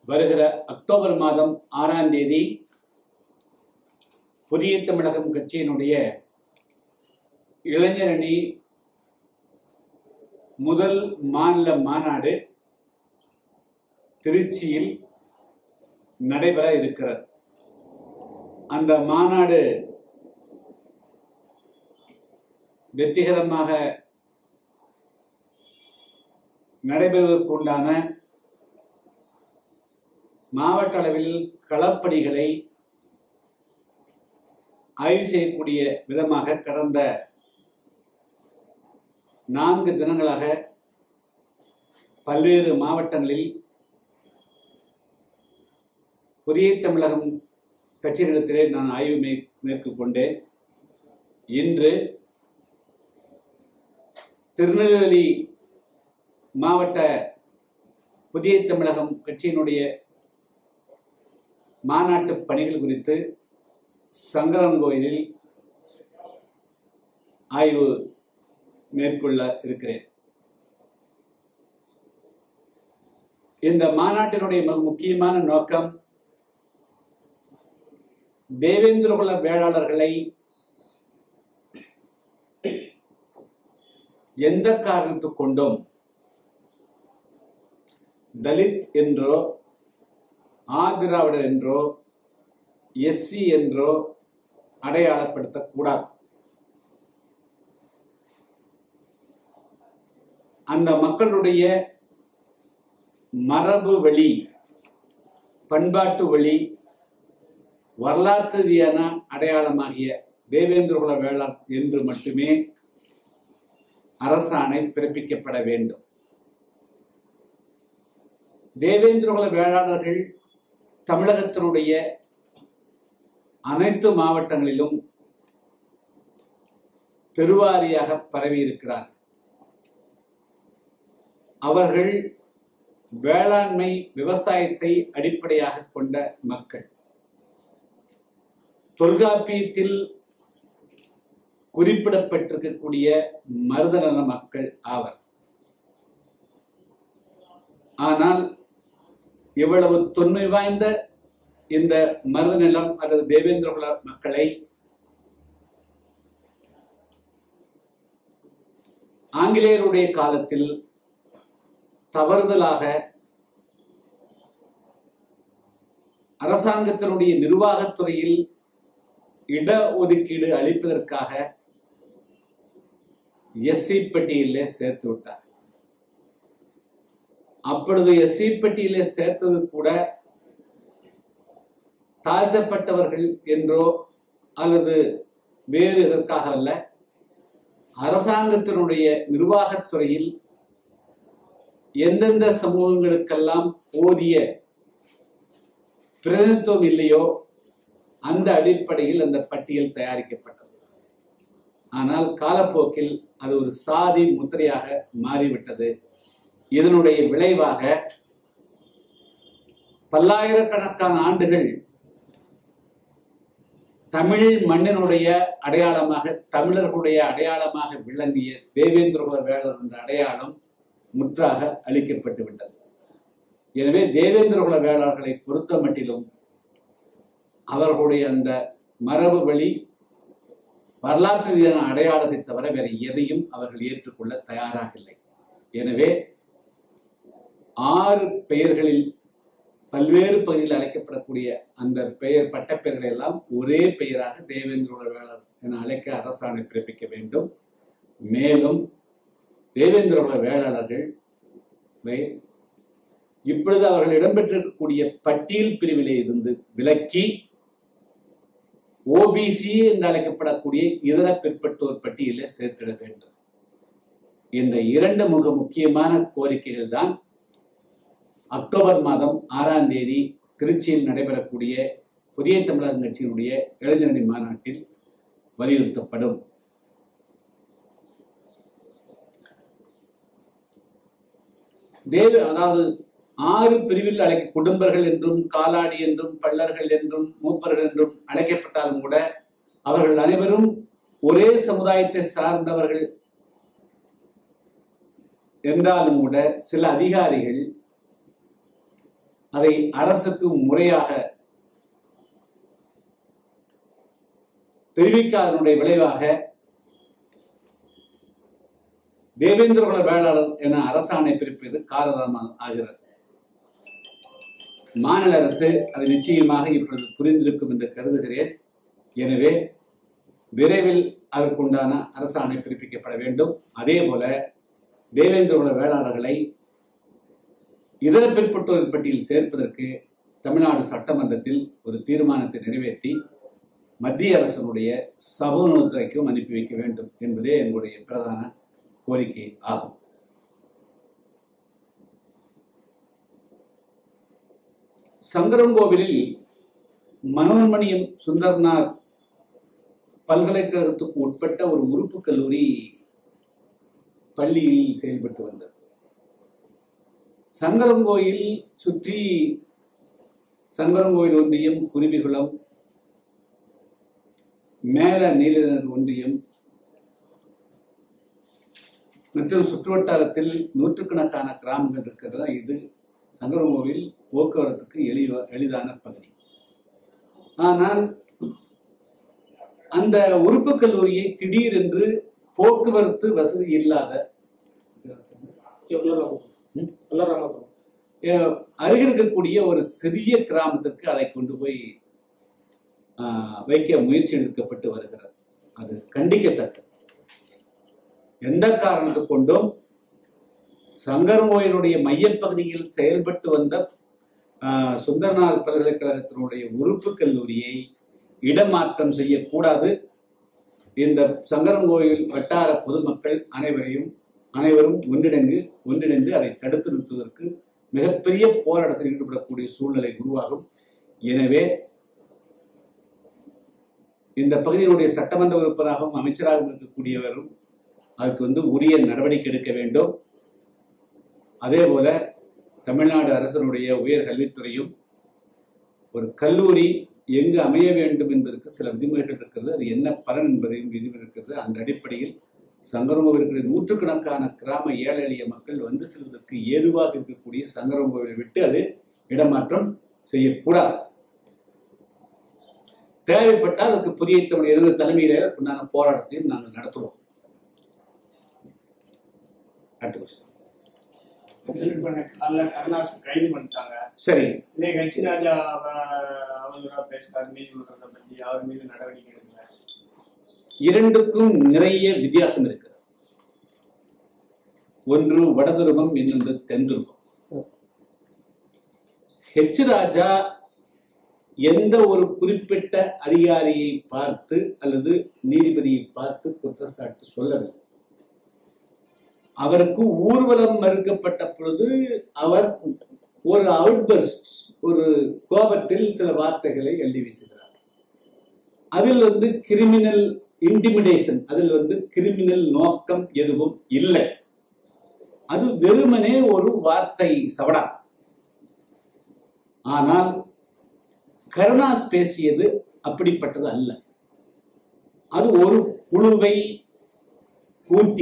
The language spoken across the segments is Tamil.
வருகிற அக்டோபர் மாதம் ஆறாம் தேதி புதிய தமிழகம் கட்சியினுடைய இளைஞரணி முதல் மாநில மாநாடு திருச்சியில் நடைபெற இருக்கிறது அந்த மாநாடு வெற்றிகரமாக நடைபெறுவதற்குண்டான மாவட்ட அளவில் களப்பணிகளை ஆய்வு செய்யக்கூடிய விதமாக கடந்த நான்கு தினங்களாக பல்வேறு மாவட்டங்களில் புதிய தமிழகம் கட்சியினிடத்திலே நான் ஆய்வு மே மேற்கொண்டேன் இன்று திருநெல்வேலி மாவட்ட புதிய தமிழகம் கட்சியினுடைய மாநாட்டு பணிகள் குறித்து சங்கரங்கோயிலில் ஆய்வு மேற்கொள்ள இருக்கிறேன் இந்த மாநாட்டினுடைய மிக முக்கியமான நோக்கம் தேவேந்திரகுல வேளாளர்களை எந்த காரணத்து கொண்டும் தலித் என்றோ ஆதிராவிடர் என்றோ எஸ்சி என்றோ அடையாளப்படுத்தக்கூடாது அந்த மக்களுடைய மரபு வழி பண்பாட்டு வழி வரலாற்று ரீதியான அடையாளமாகிய தேவேந்திரகுல வேளாண் என்று மட்டுமே அரசாணை பிறப்பிக்கப்பட வேண்டும் தேவேந்திரகுல வேளாளர்கள் தமிழகத்தினுடைய அனைத்து மாவட்டங்களிலும் பெருவாரியாக பரவி இருக்கிறார் அவர்கள் வேளாண்மை விவசாயத்தை அடிப்படையாக கொண்ட மக்கள் தொல்காப்பியத்தில் குறிப்பிடப்பட்டிருக்கக்கூடிய மருதநல மக்கள் ஆவர் ஆனால் இவ்வளவு தொன்மை வாய்ந்த இந்த மருதநிலம் அல்லது தேவேந்திரகுல மக்களை ஆங்கிலேயருடைய காலத்தில் தவறுதலாக அரசாங்கத்தினுடைய நிர்வாகத்துறையில் இட ஒதுக்கீடு அளிப்பதற்காக எஸ்சி பட்டியலே சேர்த்து விட்டார் அப்பொழுது எஸ்சி பட்டியலே சேர்த்தது கூட தாழ்த்தப்பட்டவர்கள் என்றோ அல்லது வேறு இதற்காக அல்ல அரசாங்கத்தினுடைய நிர்வாகத்துறையில் எந்தெந்த சமூகங்களுக்கெல்லாம் போதிய பிரதிநிதித்துவம் இல்லையோ அந்த அடிப்படையில் அந்த பட்டியல் தயாரிக்கப்பட்டது ஆனால் காலப்போக்கில் அது ஒரு சாதி முத்திரையாக மாறிவிட்டது இதனுடைய விளைவாக பல்லாயிரக்கணக்கான ஆண்டுகள் தமிழ் மண்ணினுடைய அடையாளமாக தமிழர்களுடைய அடையாளமாக விளங்கிய தேவேந்திர வேளர் என்ற அடையாளம் முற்றாக அளிக்கப்பட்டு விட்டது எனவே தேவேந்திரகுல வேளாளர்களை பொறுத்த மட்டிலும் அவர்களுடைய அந்த மரபு வழி வரலாற்று ரீதியான அடையாளத்தை தவிர வேறு எதையும் அவர்கள் ஏற்றுக்கொள்ள தயாராக இல்லை எனவே ஆறு பெயர்களில் பல்வேறு பகுதியில் அழைக்கப்படக்கூடிய அந்த பெயர் பட்டப்பெயர்களை எல்லாம் ஒரே பெயராக தேவேந்திரோட வேளாளர் என அழைக்க அரசாணை பிறப்பிக்க வேண்டும் மேலும் தேவேந்திரோட வேளாளர்கள் வை- இப்பொழுது அவர்கள் இடம்பெற்றிருக்கக்கூடிய பட்டியல் பிரிவிலே இருந்து விலக்கி ஓபிசி என்று அழைக்கப்படக்கூடிய இதர பிற்பட்டோர் பட்டியலை சேர்த்திட வேண்டும் இந்த இரண்டு மிக முக்கியமான கோரிக்கைகள் தான் அக்டோபர் மாதம் ஆறாம் தேதி திருச்சியில் நடைபெறக்கூடிய புதிய தமிழகம் கட்சியினுடைய இளைஞரணி மாநாட்டில் வலியுறுத்தப்படும் தேவ அதாவது ஆறு பிரிவில் அழைக்க குடும்பர்கள் என்றும் காலாடி என்றும் பள்ளர்கள் என்றும் மூப்பர்கள் என்றும் அழைக்கப்பட்டாலும் கூட அவர்கள் அனைவரும் ஒரே சமுதாயத்தை சார்ந்தவர்கள் என்றாலும் கூட சில அதிகாரிகள் அதை அரசுக்கு முறையாக தெரிவிக்காதனுடைய விளைவாக தேவேந்திரகுல வேளாளர் என அரசாணை பிறப்பது காலதாமம் ஆகிறது மாநில அரசு அது நிச்சயமாக இப்பொழுது புரிந்திருக்கும் என்று கருதுகிறேன் எனவே விரைவில் அதற்குண்டான அரசாணை பிறப்பிக்கப்பட வேண்டும் அதே போல தேவேந்திரகுல வேளாளர்களை இதர பிற்பட்டோர் பட்டியலில் சேர்ப்பதற்கு தமிழ்நாடு சட்டமன்றத்தில் ஒரு தீர்மானத்தை நிறைவேற்றி மத்திய அரசினுடைய சமூகத்துறைக்கும் அனுப்பி வைக்க வேண்டும் என்பதே எங்களுடைய பிரதான கோரிக்கை ஆகும் சங்கரங்கோவிலில் மனோன்மணியம் சுந்தர்நாத் பல்கலைக்கழகத்துக்கு உட்பட்ட ஒரு உறுப்பு கல்லூரி பள்ளியில் செயல்பட்டு வந்தது சங்கரங்கோயில் சுற்றி சங்கரங்கோயில் ஒன்றியம் குருவிகுளம் மேல நீலநர் ஒன்றியம் மற்றும் சுற்றுவட்டாரத்தில் நூற்றுக்கணக்கான கிராமங்கள் இருக்கிறதா இது சங்கரங்கோவில் போக்குவரத்துக்கு எளிவ எளிதான பகுதி ஆனால் அந்த உறுப்பு கல்லூரியை திடீரென்று போக்குவரத்து வசதி இல்லாத ம்? அஹ், அருகில் இருக்கக்கூடிய ஒரு சிறிய கிராமத்துக்கு அதை கொண்டு போய் ஆஹ், வைக்க முயற்சி எடுக்கப்பட்டு வருகிறது அது கண்டிக்கத்தக்கது எந்த காரணத்தை கொண்டும் சங்கரங்கோயிலுடைய மையப்பகுதியில் செயல்பட்டு வந்த ஆஹ், சுந்தரநாத் பல்கலைக்கழகத்தினுடைய உறுப்பு கல்லூரியை இடமாற்றம் செய்யக்கூடாது இந்த சங்கரங்கோயில் வட்டார பொதுமக்கள் அனைவரையும் அனைவரும் ஒன்றிணைந்து ஒன்றிணைந்து அதை தடுத்து நிறுத்துவதற்கு மிகப்பெரிய போராட்டத்தில் ஈடுபடக்கூடிய சூழ்நிலை உருவாகும் எனவே இந்த பகுதியினுடைய சட்டமன்ற உறுப்பினராகவும் அமைச்சராகவும் இருக்கக்கூடியவரும் அதுக்கு வந்து உரிய நடவடிக்கை எடுக்க வேண்டும் அதே போல தமிழ்நாடு அரசனுடைய உயர் கல்வித்துறையும் ஒரு கல்லூரி எங்கு அமைய வேண்டும் என்பதற்கு சில விதிமுறைகள் இருக்கிறது அது என்ன பலன் என்பதையும் விதிமுறை இருக்கிறது அந்த அடிப்படையில் சங்கரங்கோவில் இருக்கிற நூற்றுக்கணக்கான கிராம ஏழை எளிய மக்கள் வந்து செல்வதற்கு ஏதுவாக இருக்கக்கூடிய சங்கரங்கோவிலை விட்டு அது இடமாற்றம் செய்யக்கூடாது தேவைப்பட்டால் அதுக்கு புதிய தமிழ் எனது தலைமையிலே அதற்குண்டான போராட்டத்தையும் நாங்கள் நடத்துவோம் அடுத்த question. ஹெல்ப் பண்ண காலைல கருணாஸ் கைது பண்ணிட்டாங்க சரி இதே ஹெச் ராஜா அவதூறா பேசுறாரு நீதிமன்றத்தை பத்தி அவர் மீது நடவடிக்கை எடுக்கல இரண்டுக்கும் நிறைய வித்தியாசம் இருக்கிறது ஒன்று வடதுருவம் இன்னொன்று தென்துருவம் ஹெச் ராஜா எந்த ஒரு குறிப்பிட்ட அதிகாரியை பார்த்து அல்லது நீதிபதியை பார்த்து குற்றச்சாட்டு சொல்லவில்லை அவருக்கு ஊர்வலம் மறுக்கப்பட்ட பொழுது அவர் ஒரு அவுட்பர்ஸ்ட் ஒரு கோபத்தில் சில வார்த்தைகளை எழுதி வீசுகிறார் அதில் வந்து கிரிமினல் இன்டிமிடேஷன் அதில் வந்து கிரிமினல் நோக்கம் எதுவும் இல்லை அது வெறுமனே ஒரு வார்த்தை சவடா ஆனால் கருணாஸ் பேசியது அப்படிப்பட்டது அல்ல அது ஒரு குழுவை கூட்டி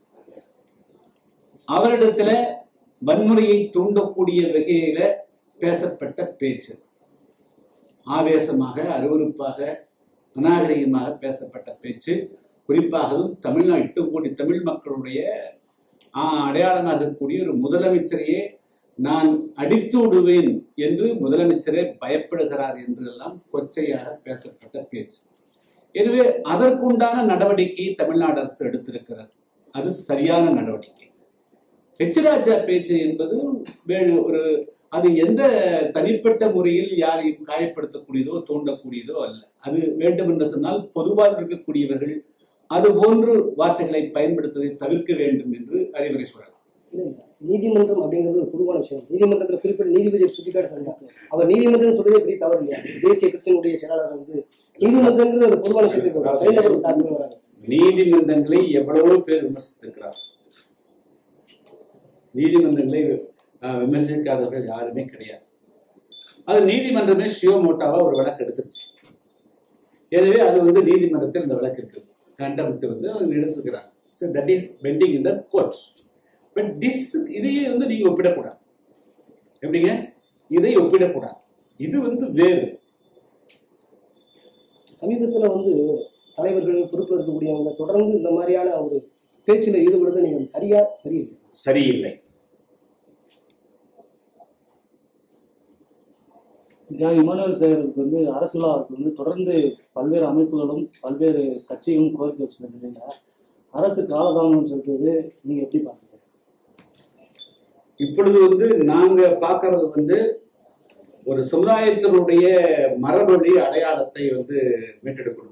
அவரிடத்துல வன்முறையை தூண்டக்கூடிய வகையில பேசப்பட்ட பேச்சு ஆவேசமாக அருவருப்பாக அநாகரிகமாக பேசப்பட்ட பேச்சு குறிப்பாகவும் தமிழ்நாடு எட்டு கோடி தமிழ் மக்களுடைய ஆ, அடையாளமாக இருக்கக்கூடிய ஒரு முதலமைச்சரையே நான் அடித்து விடுவேன் என்று முதலமைச்சரே பயப்படுகிறார் என்றெல்லாம் கொச்சையாக பேசப்பட்ட பேச்சு எனவே அதற்குண்டான நடவடிக்கையை தமிழ்நாடு அரசு எடுத்திருக்கிறது அது சரியான நடவடிக்கை ஹெச் ராஜா பேச்சு என்பது வே- ஒரு அது எந்த தனிப்பட்ட முறையில் யாரையும் காயப்படுத்தக்கூடியதோ தூண்டக்கூடியதோ அல்ல அது வேண்டும் என்று சொன்னால் பொதுவாக இருக்கக்கூடியவர்கள் அது போன்று வார்த்தைகளை பயன்படுத்துவதை தவிர்க்க வேண்டும் என்று அறிவுரை சொல்லலாம் இல்ல, இல்ல. நீதிமன்றம் அப்படிங்கிறது ஒரு பொதுவான விஷயம் நீதிமன்றத்தில் குறிப்பிட்ட நீதிபதியை சுட்டிக்காட்ட சொன்னாங்க அவர் நீதிமன்றம் சொல்றதே பெரிய தவறு இல்லையா தேசிய கட்சியினுடைய செயலாளர் வந்து நீதிமன்றங்கிறது ஒரு பொதுவான விஷயத்துக்கு வரும். தனிநபர் தாக்கல் வராது நீதிமன்றங்களை எவ்வளவோ பேர் விமர்சித்திருக்கிறார் நீதிமன்றங்களை ஆஹ், விமர்சிக்காதவர்கள் யாருமே கிடையாது அது நீதிமன்றமே சிவமோட்டாவா ஒரு வழக்கு எடுத்துருச்சு எனவே அது வந்து நீதிமன்றத்தில் இந்த வழக்கு இருக்கு கண்டமிட்டு வந்து அவங்க எடுத்துக்கிறாங்க so that is pending in the court but this இதையே வந்து நீங்க ஒப்பிடக்கூடாது எப்படிங்க இதை ஒப்பிடக்கூடாது இது வந்து வேறு சமீபத்துல வந்து தலைவர்கள் பொறுப்பில் இருக்கக்கூடியவங்க தொடர்ந்து இந்த மாதிரியான ஒரு பேச்சில் ஈடுபடுறது நீங்க அது சரியா சரியில்லை சரியில்லை தியாகி இமானுவேல் சேகருக்கு வந்து அரசுலாவுக்கு வந்து தொடர்ந்து பல்வேறு அமைப்புகளும் பல்வேறு கட்சிகளும் கோரிக்கை வச்சிருந்த நிலையில அரசு காலதாமதம் செலுத்துவது நீங்க எப்படி பாக்குறீங்க இப்பொழுது வந்து நாங்க பார்க்கறது வந்து ஒரு சமுதாயத்தினுடைய மரபொழி அடையாளத்தை வந்து மீட்டெடுக்கணும்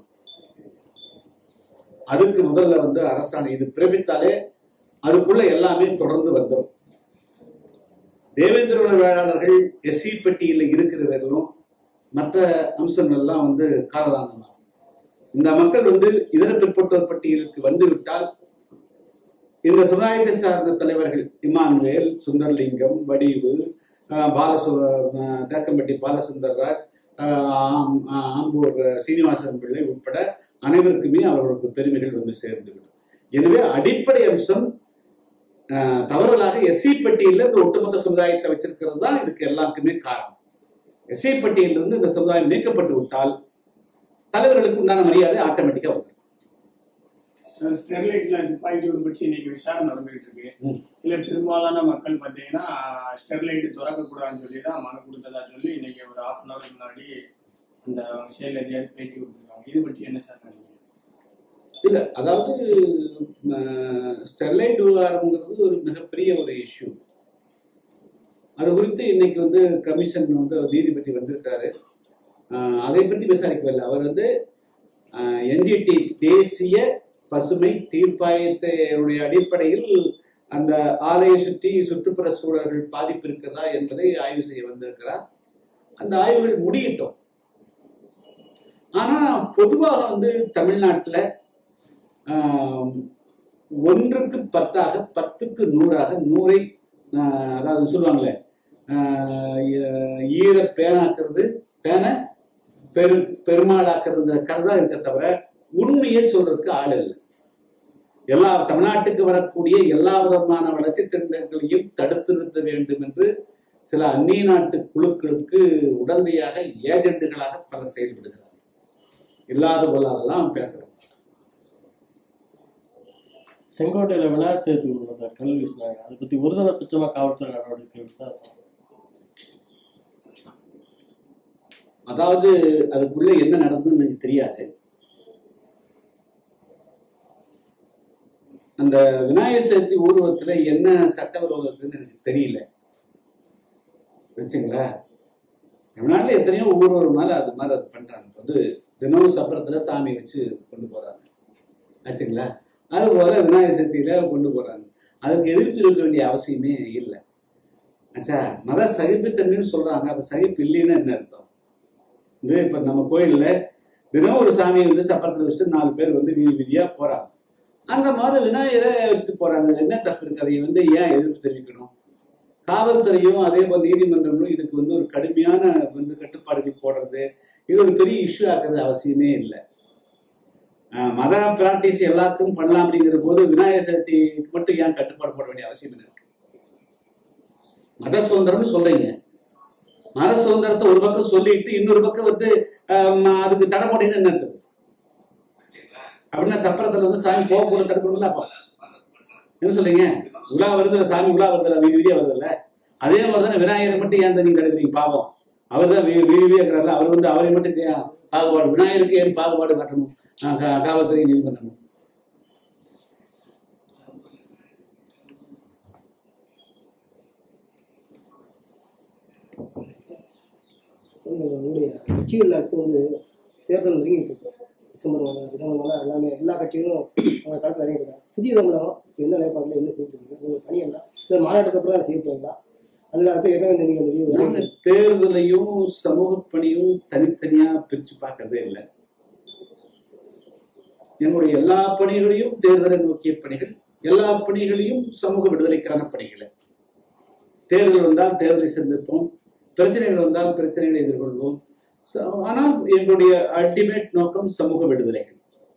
அதுக்கு முதல்ல வந்து அரசாணை இது பிறப்பித்தாலே அதுக்குள்ள எல்லாமே தொடர்ந்து வந்துடும் தேவேந்திர குல வேளாளர்கள் எஸ்சி பட்டியலில் இருக்கிறவர்களும் மற்ற அம்சங்கள்லாம் வந்து காலதானமாகும் இந்த மக்கள் வந்து இதர பிற்பட்டோர் பட்டியலுக்கு வந்து விட்டால் இந்த சமுதாயத்தை சார்ந்த தலைவர்கள் இமானுவேல் சுந்தர்லிங்கம் வடிவு ஆஹ் பாலசு ஆஹ் தேக்கம்பட்டி பாலசுந்தர்ராஜ் ஆஹ் ஆம்- ஆஹ் ஆம்பூர் சீனிவாசன் பிள்ளை உட்பட அனைவருக்குமே அவர்களுக்கு பெருமைகள் வந்து சேர்ந்துவிடும் எனவே அடிப்படை அம்சம் ஆஹ் தவறுதலாக எஸ்சி பட்டியலில் இந்த ஒட்டுமொத்த சமுதாயத்தை வச்சிருக்கிறது தான் இதுக்கு எல்லாருக்குமே காரணம் எஸ்சி பட்டியலிருந்து இந்த சமுதாயம் நீக்கப்பட்டு விட்டால் தலைவர்களுக்கு உண்டான மரியாதை ஆட்டோமேட்டிக்கா வந்துடும் ஸ்டெர்லைட்ல துப்பாக்கியோடு பற்றி இன்னைக்கு விசாரணை நடந்துகிட்டு இருக்கு ம். இல்ல பெரும்பாலான மக்கள் பார்த்தீங்கன்னா ஸ்டெர்லைட் திறக்கக்கூடாதுன்னு சொல்லி தான் மனு கொடுத்ததா சொல்லி இன்னைக்கு ஒரு ஹாஃப் அன் ஹவர் முன்னாடி அந்த செயலதிகாரி பேட்டி கொடுத்துருக்காங்க இது பற்றி என்ன சார் நினைக்கிறீங்க இல்ல அதாவது அஹ், ஸ்டெர்லைட் விவகாரங்கிறது ஒரு மிகப்பெரிய ஒரு இஷ்யூ அது குறித்து இன்னைக்கு வந்து கமிஷன் வந்து ஒரு நீதிபதி வந்திருக்காரு அஹ், அதை பற்றி விசாரிக்கவில்லை அவர் வந்து என்ஜிடி தேசிய பசுமை தீர்ப்பாயத்தினுடைய அடிப்படையில் அந்த ஆலையை சுற்றி சுற்றுப்புற சூழல்கள் பாதிப்பு இருக்கிறதா என்பதை ஆய்வு செய்ய வந்திருக்கிறார் அந்த ஆய்வுகள் முடியட்டும் ஆனா பொதுவாக வந்து தமிழ்நாட்டில் ஆஹ், ஒன்றுக்கு பத்தாக பத்துக்கு நூறாக நூறை ஆஹ், அதாவது சொல்லுவாங்களே ஆஹ், ஈ- ஈர பேனாக்குறது பேனை பெரு பெருமாளாக்குறதுங்கிற கருதா இருக்க தவிர உண்மையை சொல்றதுக்கு ஆள் இல்லை எல்லா தமிழ்நாட்டுக்கு வரக்கூடிய எல்லா விதமான வளர்ச்சி திட்டங்களையும் தடுத்து நிறுத்த வேண்டும் என்று சில அந்நிய நாட்டு குழுக்களுக்கு உடந்தையாக ஏஜெண்டுகளாக பலர் செயல்படுகிறார்கள் இல்லாத போலாதெல்லாம் பேசுறாங்க செங்கோட்டையில விநாயகர் சேர்த்து உள்ளத கல் வீசினாங்க அதை பத்தி ஒருதலை பட்சமா காவல்துறை நடவடிக்கை எடுத்தா அதாவது அதுக்குள்ள என்ன நடந்ததுன்னு எனக்கு தெரியாது அந்த விநாயகர் சதுர்த்தி ஊர்வலத்துல என்ன சட்டவிரோதத்துன்னு எனக்கு தெரியல வச்சுங்களா தமிழ்நாட்டுல எத்தனையோ ஊர்வலம்னால அது மாதிரி அது பண்றாங்க இப்ப வந்து தினமும் சப்பரத்துல சாமி வச்சு கொண்டு போறாங்க ஆச்சுங்களா அது போல விநாயகர் சதுர்த்தியில கொண்டு போறாங்க அதுக்கு எதிர்த்து இருக்க வேண்டிய அவசியமே இல்லை ஆச்சா மத சகிப்புத்தன்மைன்னு சொல்றாங்க அப்ப சகிப்பு இல்லைன்னு என்ன அர்த்தம் இது இப்ப நம்ம கோயில்ல தினம் ஒரு சாமியை வந்து சப்பரத்துல வச்சுட்டு நாலு பேர் வந்து வீதி வீதியா போறாங்க அந்த மாதிரி விநாயகரை வச்சுட்டு போறாங்க அதுல என்ன தப்பு இருக்கு அதை வந்து ஏன் எதிர்ப்பு தெரிவிக்கணும் காவல்துறையும் அதே போல் நீதிமன்றங்களும் இதுக்கு வந்து ஒரு கடுமையான வந்து கட்டுப்பாடுகள் போடுறது இது ஒரு பெரிய இஷ்யூ ஆக்குறது அவசியமே இல்லை ஆஹ் மத பிராக்டிஸ் எல்லாருக்கும் பண்ணலாம் அப்படிங்கிற போது விநாயகர் சதுர்த்திக்கு மட்டும் ஏன் கட்டுப்பாடு போட வேண்டிய அவசியம் என்ன இருக்கு மத சுதந்திரம்னு சொல்றீங்க மத சுதந்திரத்தை ஒரு பக்கம் சொல்லிட்டு இன்னொரு பக்கம் வந்து ஆஹ் அதுக்கு தடை போட்டீங்கன்னா என்ன இருக்குது அப்படின்னா சப்பரத்துல வந்து சாமி போக கூட தடுக்கணும்ல அப்போ என்ன சொல்றீங்க உலா வருதுல சாமி உலா வருதுல வீதி வீதியா வருதுல்ல அதே மாதிரி தானே விநாயகரை மட்டும் ஏன் நீங்க தடுக்கிறீங்க பாவம் அவர் தான் வீதி வீதியா இருக்கிறார்ல அவர் வந்து அவரை மட்டும் ஏன் பாகுபாடு விநாயகருக்கு ஏன் பாகுபாடு காட்டணும் ஆஹ் கா- காவல்துறை நீதிமன்றம் உங்களுடைய கட்சிகள் அடுத்து வந்து தேர்தல் நெருங்கிட்டு இருக்கு டிசம்பர் மாதம் டிசம்பர் மாதம் எல்லாமே எல்லா கட்சிகளும் அவங்க களத்தில் இறங்கிட்டு புதிய தமிழகம் இப்போ எந்த நிலைப்பாட்டில் என்ன செய்யிட்டு இருக்கு உங்களுக்கு பணி என்ன இந்த மாநாட்டுக்கு அப்புறம் தான் செய்ய போறீங்களா அதில் அடுத்து என்ன இந்த நீங்கள் இந்த நாங்க முடிவு தேர்தலையும் சமூக பணியும் தனித்தனியா பிரிச்சு பார்க்கறதே இல்லை எங்களுடைய எல்லா பணிகளையும் தேர்தலை நோக்கிய பணிகள் எல்லா பணிகளையும் சமூக விடுதலைக்கான பணிகளை தேர்தல் வந்தால் தேர்தலை சந்திப்போம் பிரச்சனைகள் வந்தால் பிரச்சனைகளை எதிர்கொள்வோம் ச- ஆனால் எங்களுடைய அல்டிமேட் நோக்கம் சமூக விடுதலைகள்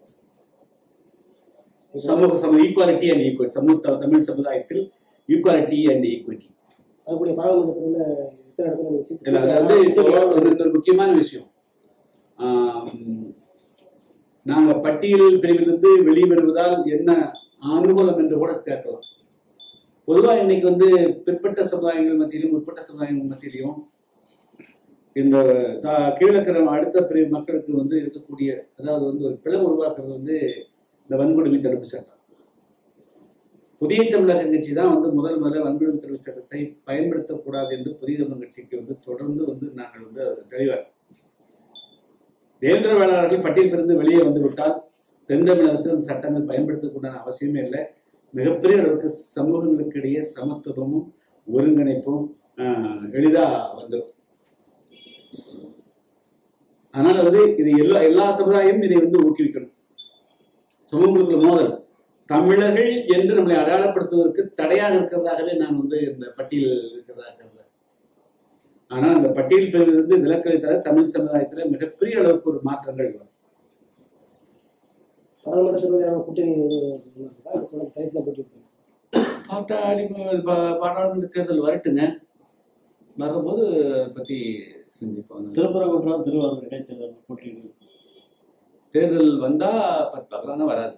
சமூக சம ஈக்குவாலிட்டி அண்ட் ஈக்குவல் சமூக தமிழ் சமுதாயத்தில் ஈக்குவாலிட்டி அண்ட் ஈக்குவிட்டி அதுக்கூடிய பாராளுமன்றத்தில் இத்தனை இடத்துல நீங்க சீட்டு இல்ல, அது வந்து இப்போ ஒரு இன்னொரு முக்கியமான விஷயம் ஆம், நாங்க பட்டியல் பிரிவிலிருந்து வெளிவருவதால் என்ன அனுகூலம் என்று கூட கேட்கலாம் பொதுவா இன்னைக்கு வந்து பிற்பட்ட சமுதாயங்கள் மத்தியிலும் முற்பட்ட சமுதாயங்கள் மத்தியிலையும் இந்த தா- கீழக்கிற அடுத்த பிரிவு மக்களுக்கு வந்து இருக்கக்கூடிய அதாவது வந்து ஒரு பிளவு உருவாக்குறது வந்து இந்த வன்கொடுமை தடுப்பு சட்டம் புதிய தமிழக கட்சி தான் வந்து முதல் முதல்ல வன்கொடுமை தடுப்பு சட்டத்தை பயன்படுத்தக்கூடாது என்று புதிய தமிழக கட்சிக்கு வந்து தொடர்ந்து வந்து நாங்கள் வந்து தெளிவாக தேவேந்திர வேளாளர்கள் பட்டியலிருந்து வெளியே வந்து விட்டால் தென் தமிழகத்தில் இந்த சட்டங்கள் பயன்படுத்தக்கூடாத அவசியமே இல்லை மிகப்பெரிய அளவுக்கு சமூகங்களுக்கு இடையே சமத்துவமும் ஒருங்கிணைப்பும் ஆஹ், எளிதா வந்துடும் அதனால வந்து இது எல்லா எல்லா சமுதாயமும் இதை வந்து ஊக்குவிக்கணும் சமூகங்களுக்கு மோதல் தமிழர்கள் என்று நம்மளை அடையாளப்படுத்துவதற்கு தடையாக இருக்கிறதாகவே நான் வந்து இந்த பட்டியல் இருக்கிறதா கருதுறேன் ஆனால் அந்த பட்டியல் பிரிவிலிருந்து விலக்களித்தால் தமிழ் சமுதாயத்துல மிகப்பெரிய அளவுக்கு ஒரு மாற்றங்கள் வரும் பாராளுமன்ற தேர்தலான கூட்டணி இருக்கா? இந்த தொடர் கைத்துல போட்டி இருக்கு. பாட்டாளி பா- பாராளுமன்ற தேர்தல் வரட்டுங்க வரும்போது அதை பத்தி சிந்திப்போம் திருப்பரங்குன்றம் திருவாரூர் இடைத்தேர்தல் போட்டியிடுது தேர்தல் வந்தா பத்து பார்க்கலாம் வராது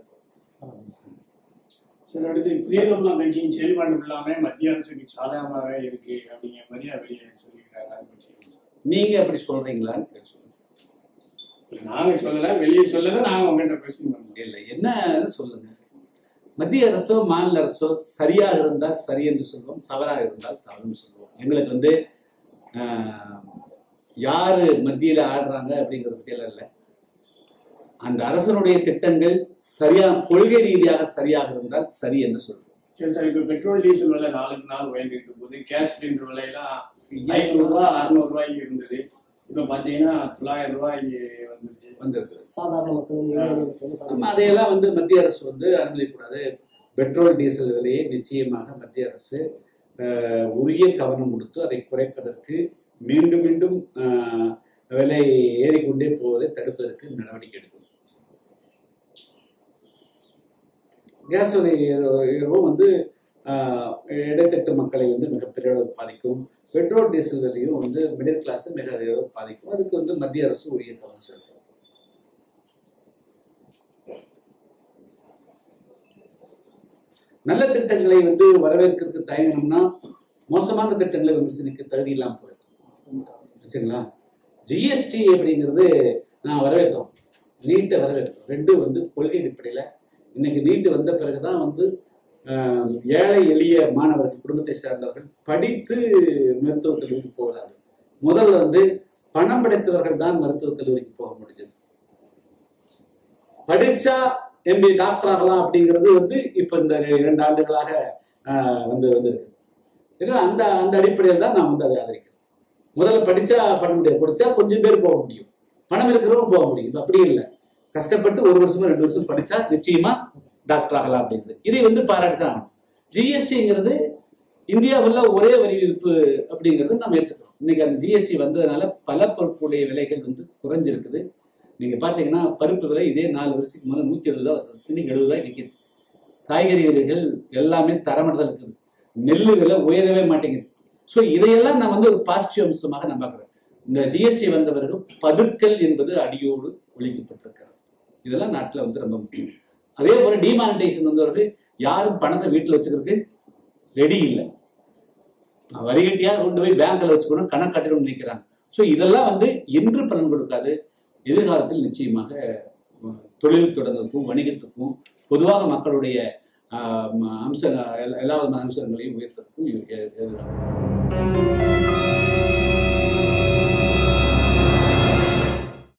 சரி அடுத்து புதிய தமிழக கட்சியின் செயல்பாடு இல்லாம மத்திய அரசுக்கு சாதகமாகவே இருக்கு அப்படிங்கிற மாதிரி வெளியே சொல்லியிருக்காங்க அதை பற்றி நீங்க அப்படி சொல்றீங்களான்னு கேட்டு சொல்லுங்க. இல்ல, நாங்க சொல்லல வெளியே சொல்லல நாங்க உங்ககிட்ட பேசணும் இல்லை என்னன்னு சொல்லுங்க மத்திய அரசோ மாநில அரசோ சரியாக இருந்தால் சரி என்று சொல்வோம் தவறாக இருந்தால் தவறுன்னு சொல்லுவோம் எங்களுக்கு வந்து ஆஹ், யாரு மத்தியில ஆடுறாங்க அப்படிங்கிறத பற்றியெல்லாம் இல்லை அந்த அரசனுடைய திட்டங்கள் சரியா கொள்கை ரீதியாக சரியாக இருந்தால் சரி என்று சொல்லுவோம் சரி சார் இப்ப பெட்ரோல் டீசல் விலை நாளுக்கு நாள் உயர்ந்துட்டு போகுது கேஸ் சிலிண்டர் விலையெல்லாம் ஐநூறு ரூபா அறுநூறு ரூபாய்க்கு இருந்தது இப்ப பாத்தீங்கன்னா தொள்ளாயிரம் ரூபாய்க்கு வந்துருச்சு வந்திருக்கு சாதாரண மக்கள் வந்து ஏழை மக்கள் வந்து நம்ம பாத்தீங்கன்னா அதையெல்லாம் வந்து மத்திய அரசு வந்து அனுமதிக்கூடாது பெட்ரோல் டீசல் விலையை நிச்சயமாக மத்திய அரசு அஹ், உரிய கவனம் கொடுத்து அதை குறைப்பதற்கு மீண்டும் மீண்டும் அஹ், விலை ஏறிக்கொண்டே போவதை தடுப்பதற்கு நடவடிக்கை எடுக்கும் கேஸ் விலை ஏற- உயர்வும் வந்து அஹ், இடைத்தட்டு மக்களை வந்து மிகப்பெரிய அளவு பாதிக்கும் பெட்ரோல் டீசல் விலையும் வந்து மிடில் கிளாஸை மிக அளவு பாதிக்கும் அதுக்கு வந்து மத்திய அரசு உரிய கவனம் செலுத்தும் நல்ல திட்டங்களை வந்து வரவேற்கிறதுக்கு தயங்கணும்னா மோசமான திட்டங்களை விமர்சனிக்க தகுதி இல்லாமல் போயிடும் வச்சுங்களா ஜிஎஸ்டி அப்படிங்கிறது நான் வரவேற்றோம் நீட்டை வரவேற்றோம் ரெண்டும் வந்து கொள்கை அடிப்படையில் இன்னைக்கு நீட்டு வந்த பிறகுதான் வந்து ஆஹ், ஏழை எளிய மாணவர்கள் குடும்பத்தை சார்ந்தவர்கள் படித்து மருத்துவக் கல்லூரிக்கு போகிறார்கள் முதல்ல வந்து பணம் படைத்தவர்கள் தான் மருத்துவக் கல்லூரிக்கு போக முடிஞ்சது படிச்சா எம்பி டாக்டர் ஆகலாம் அப்படிங்கிறது வந்து இப்போ இந்த இரண்டு ஆண்டுகளாக ஆஹ், வந்து வந்திருக்கு ஏன்னா அந்த அந்த அடிப்படையில் தான் நான் வந்து அதை ஆதரிக்கிறேன் முதல்ல படிச்சா பண்ண முடியாது படிச்சா கொஞ்சம் பேர் போக முடியும் பணம் இருக்கிறவங்க போக முடியும் இப்ப அப்படி இல்லை கஷ்டப்பட்டு ஒரு வருஷமோ ரெண்டு வருஷம் படிச்சா நிச்சயமா டாக்டர் ஆகலாம் அப்படிங்கிறது இதை வந்து பாராட்டி தான் ஆகணும் ஜிஎஸ்டிங்கிறது இந்தியாவில் ஒரே வரி விதிப்பு அப்படிங்கிறது நம்ம ஏற்றுக்கிறோம் இன்னைக்கு அந்த ஜிஎஸ்டி வந்ததுனால பல பொருட்களுடைய விலைகள் வந்து குறைஞ்சிருக்குது நீங்க பாத்தீங்கன்னா பருப்பு விலை இதே நாலு வருஷத்துக்கு முதல்ல நூத்தி எழுபது ரூபா வருது இன்னைக்கு எழுபது ரூபாய் விற்கிது காய்கறி விலைகள் எல்லாமே தரமட்டத்தில் இருக்குது நெல் விலை உயரவே மாட்டேங்குது ஸோ இதையெல்லாம் நான் வந்து ஒரு பாசிட்டிவ் அம்சமாக நான் பார்க்குறேன் இந்த ஜிஎஸ்டி வந்த பிறகு பதுக்கல் என்பது அடியோடு ஒழிக்கப்பட்டிருக்கிறது இதெல்லாம் நாட்டில் வந்து ரொம்ப முக்கியம் அதே போல டிமானிட்டைசேஷன் வந்தவர்கள் யாரும் பணத்தை வீட்டில் வச்சுக்கிறதுக்கு ரெடி இல்லை வரி கட்டியாக கொண்டு போய் பேங்க்ல வச்சுக்கணும் கணக்கு கட்டணும்னு நினைக்கிறாங்க ஸோ இதெல்லாம் வந்து இன்று பலன் கொடுக்காது எதிர்காலத்தில் நிச்சயமாக அஹ், தொழில் தொடர்வதற்கும் வணிகத்துக்கும் பொதுவாக மக்களுடைய ஆஹ், ம- அம்ச எல்லா விதமான அம்சங்களையும் உயர்த்துறதுக்கும் இது- இது- இது-